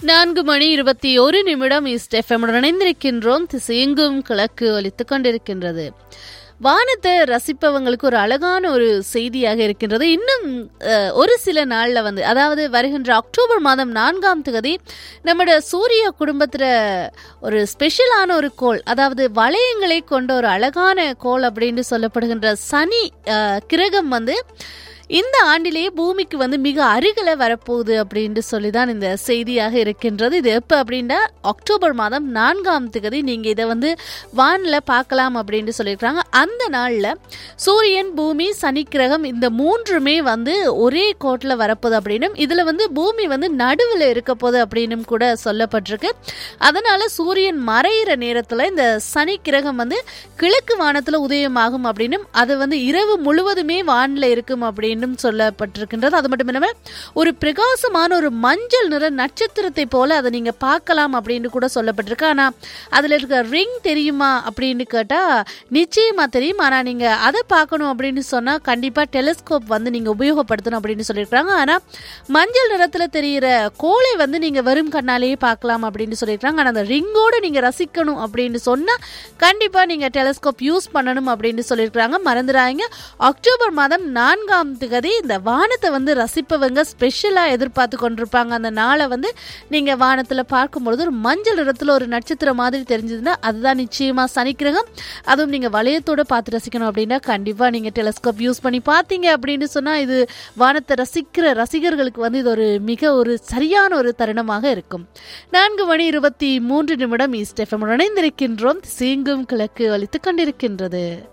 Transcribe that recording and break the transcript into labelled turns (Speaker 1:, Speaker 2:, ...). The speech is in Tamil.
Speaker 1: நான்கு மணி இருபத்தி ஒரு நிமிடம் ஈஸ்ட் எஃப்எம்முடன் இணைந்திருக்கின்றோம் திசையெங்கும் கிழக்கு ஒலித்துக் கொண்டிருக்கின்றது வானத்தை ரசிப்பவங்களுக்கு ஒரு அழகான ஒரு செய்தியாக இருக்கின்றது இன்னும் அஹ், ஒரு சில நாள்ல வந்து அதாவது வருகின்ற அக்டோபர் மாதம் நான்காம் தேதி நம்முடைய சூரிய குடும்பத்துல ஒரு ஸ்பெஷலான ஒரு கோள் அதாவது வளையங்களை கொண்ட ஒரு அழகான கோள் அப்படின்னு சொல்லப்படுகின்ற சனி அஹ், கிரகம் வந்து இந்த ஆண்டிலேயே பூமிக்கு வந்து மிக அருகில வரப்போகுது அப்படின்னு சொல்லி தான் இந்த செய்தியாக இருக்கின்றது இது எப்போ அப்படின்னா அக்டோபர் மாதம் நான்காம் தேதி நீங்க இதை வந்து வானில் பார்க்கலாம் அப்படின்னு சொல்லியிருக்காங்க அந்த நாளில் சூரியன் பூமி சனி கிரகம் இந்த மூன்றுமே வந்து ஒரே கோட்டில் வரப்போகுது அப்படின்னும் இதில் வந்து பூமி வந்து நடுவில் இருக்க போகுது அப்படின்னும் கூட சொல்லப்பட்டிருக்கு அதனால சூரியன் மறையிற நேரத்தில் இந்த சனி கிரகம் வந்து கிழக்கு வானத்தில் உதயமாகும் அப்படின்னும் அது வந்து இரவு முழுவதுமே வானில் இருக்கும் அப்படின்னும் சொல்லப்பட்டிருக்கின்றது அது மட்டும் இல்லாமல் ஒரு பிரகாசமான ஒரு மஞ்சள் நிற நட்சத்திரத்தை போல அதை நீங்கள் பார்க்கலாம் அப்படின்னு கூட சொல்லப்பட்டிருக்கு ஆனால் அதில் இருக்க ரிங் தெரியுமா அப்படின்னு கேட்டால் நிச்சயமாக தெரியும் ஆனால் நீங்கள் அதை பார்க்கணும் அப்படின்னு சொன்னால் கண்டிப்பாக டெலிஸ்கோப் வந்து நீங்கள் உபயோகப்படுத்தணும் அப்படின்னு சொல்லியிருக்காங்க ஆனால் மஞ்சள் நிறத்தில் தெரிகிற கோளை வந்து நீங்கள் வெறும் கண்ணாலேயே பார்க்கலாம் அப்படின்னு சொல்லியிருக்காங்க ஆனால் அந்த ரிங்கோடு நீங்கள் ரசிக்கணும் அப்படின்னு சொன்னால் கண்டிப்பாக நீங்கள் டெலிஸ்கோப் யூஸ் பண்ணணும் அப்படின்னு சொல்லியிருக்காங்க மறந்துடாதீங்க அக்டோபர் மாதம் நான்காம் திகதி இந்த வானத்தை வந்து ரசிப்பவங்க ஸ்பெஷலாக எதிர்பார்த்து கொண்டிருப்பாங்க அந்த நாளை வந்து நீங்கள் வானத்தில் பார்க்கும்பொழுது ஒரு மஞ்சள் நிறத்தில் ஒரு நட்சத்திரம் மாதிரி தெரிஞ்சதுன்னா அதுதான் நிச்சயமாக சனிக்கிரகம் அதுவும் நீங்கள் வளையத்தோட பார்த்து ரசிக்கணும் அப்படின்னா கண்டிப்பாக நீங்கள் டெலஸ்கோப் யூஸ் பண்ணி பார்த்தீங்க அப்படின்னு சொன்னால் இது வானத்தை ரசிக்கிற ரசிகர்களுக்கு வந்து இது ஒரு மிக ஒரு சரியான ஒரு தருணமாக இருக்கும் நான்கு மணி இருபத்தி மூன்று நிமிடம் ஈஸ்ட் எஃப்எம் இணைந்திருக்கின்றோம் சீங்கும் கிழக்கு அளித்துக் கொண்டிருக்கின்றது